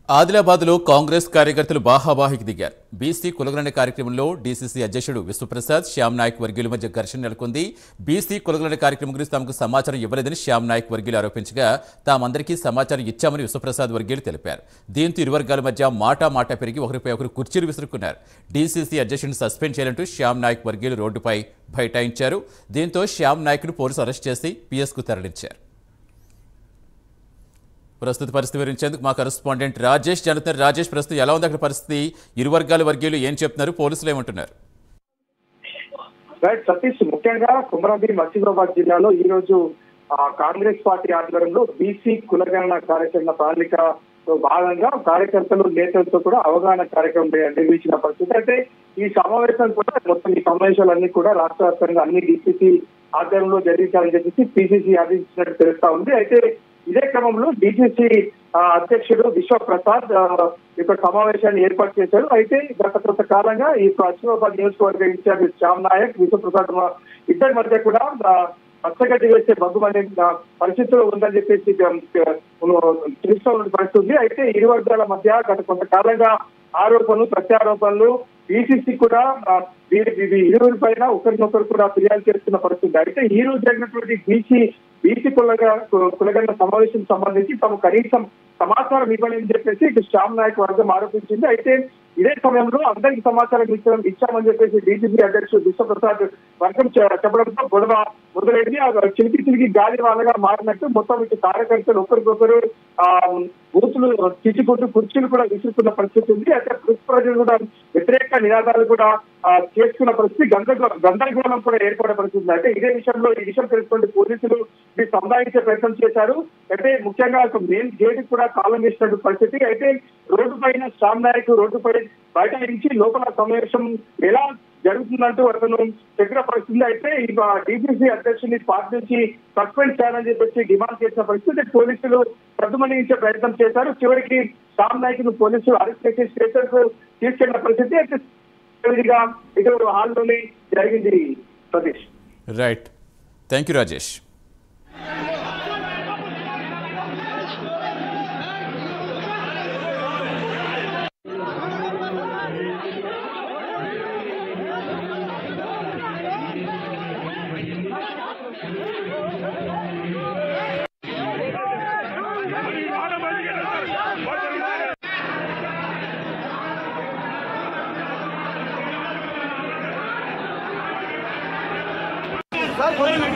ఆదిలాబాద్లో కాంగ్రెస్ కార్యకర్తలు బాహాబాహికి దిగారు బీసీ కులగలన కార్యక్రమంలో డీసీసీ అధ్యక్షుడు విశ్వప్రసాద్ శ్యామ్ నాయక్ వర్గీయుల మధ్య ఘర్షణ నెలకొంది బీసీ కులగలన కార్యక్రమం గురించి తమకు సమాచారం ఇవ్వలేదని శ్యామ్ నాయక్ వర్గీయులు ఆరోపించగా తామందరికీ సమాచారం ఇచ్చామని విశ్వప్రసాద్ వర్గీయులు తెలిపారు దీంతో ఇరు వర్గాల మధ్య మాటా మాట పెరిగి ఒకరిపై ఒకరు కుర్చీలు విసురుకున్నారు డీసీసీ అధ్యక్షుడిని సస్పెండ్ చేయాలంటూ శ్యామ్ నాయక్ వర్గీయులు రోడ్డుపై బైఠాయించారు దీంతో శ్యామ్ నాయక్ను పోలీసులు అరెస్ట్ చేసి పీఎస్కు తరలించారు ప్రస్తుత పరిస్థితి వివరించేందుకు మా కరెస్పాండెంట్ రాజేష్ జరుగుతున్నారు రాజేష్ ప్రస్తుతం ఎలా ఉంది అక్కడ పరిస్థితి ఇరు వర్గాల వర్గీయులు ఏం చెప్తున్నారు పోలీసులు ఏమంటున్నారు రైట్ సతీష్ ముఖ్యంగా కుమరవీ మసీదాబాద్ జిల్లాలో ఈ రోజు ఆ, కాంగ్రెస్ పార్టీ ఆధ్వర్యంలో బీసీ కులగణన కార్యక్రమ ప్రణాళికలో భాగంగా కార్యకర్తలు నేతలతో కూడా అవగాహన కార్యక్రమం ని- నిర్వహించిన పరిస్థితి అయితే ఈ సమావేశం కూడా మొత్తం ఈ సమావేశాలన్నీ కూడా రాష్ట్ర వ్యాప్తంగా అన్ని డీసీసీ ఆధ్వర్యంలో జరిగించాలని చెప్పేసి పిసిసి ఆదేశించినట్టు తెలుస్తా ఉంది అయితే ఇదే క్రమంలో డిసిసి అధ్యక్షుడు విశ్వప్రసాద్ ఆ, యొక్క సమావేశాన్ని ఏర్పాటు చేశారు అయితే గత కొంత కాలంగా ఈ పశ్చిమాబాద్ నియోజకవర్గ ఇన్ఛార్జ్ శ్యామ్ నాయక్ విశ్వప్రసాద్ మ- ఇద్దరి మధ్య కూడా ఆ, పచ్చగడ్డి వేసే బగ్గుమనే ఆ, పరిస్థితులు ఉందని చెప్పేసి ఆ, తెలుసుకోవాలని పరిస్థితి ఉంది అయితే ఇరు వర్గాల మధ్య గత కొంతకాలంగా ఆరోపణలు ప్రత్యారోపణలు బీసీసీ కూడా ఆ, వీరి వీరి ఇరువురి పైన ఒకరినొకరు కూడా ఫిర్యాదు చేస్తున్న పరిస్థితి అయితే ఈ రోజు జరిగినటువంటి బీసీ బీసీ కులగా కులగన్న సమావేశం సంబంధించి తమ కనీసం సమాచారం ఇవ్వని అని చెప్పేసి ఇటు శ్యామ్ నాయక్ వర్గం ఆరోపించింది అయితే ఇదే సమయంలో అందరికి సమాచారం ఇచ్చాం ఇచ్చామని చెప్పేసి డీజీపీ అధ్యక్షుడు విశ్వప్రసాద్ వర్గం చె- చెప్పడంతో గొడవ మొదలైంది ఆ చిలికి చిలికి గాలి వాళ్ళగా మారినట్టు మొత్తం ఇటు కార్యకర్తలు ఒకరికొకరు ఆ బూతులు చిచ్చుకుంటూ కుర్చీలు కూడా విసురుకున్న పరిస్థితి ఉంది అయితే కృషి ప్రజలు కూడా వ్యతిరేక నినాదాలు కూడా ఆ, చేసుకున్న పరిస్థితి గందరగో- గందరగోళం కూడా ఏర్పడే పరిస్థితి ఉంది. అయితే ఇదే విషయంలో ఈ విషయం తెలుసుకుంటే పోలీసులు ఇది సంధానించే ప్రయత్నం చేశారు అయితే ముఖ్యంగా ఒక మెయిన్ గేట్ కూడా తాళం వేసినట్టు పరిస్థితి అయితే రోడ్డు పైన శ్యామ్ నాయక్ రోడ్డుపై బయట నుంచి లోపల సమావేశం ఎలా జరుగుతుందంటూ అతను చెప్పిన పరిస్థితి అయితే ఇక డీసీసీ అధ్యక్షుని పార్టీ నుంచి సస్పెండ్ చేయాలని చెప్పేసి డిమాండ్ చేసిన పరిస్థితి పోలీసులు ప్రతిమణించే ప్రయత్నం చేశారు చివరికి శ్యామ్ నాయక్ ను పోలీసులు అరెస్ట్ చేసి స్టేషన్ కు తీసుకెళ్లిన పరిస్థితి అయితే ఇదిగా ఇటు హాల్లోనే జరిగింది Satish right thank you Rajesh sir కొంచెం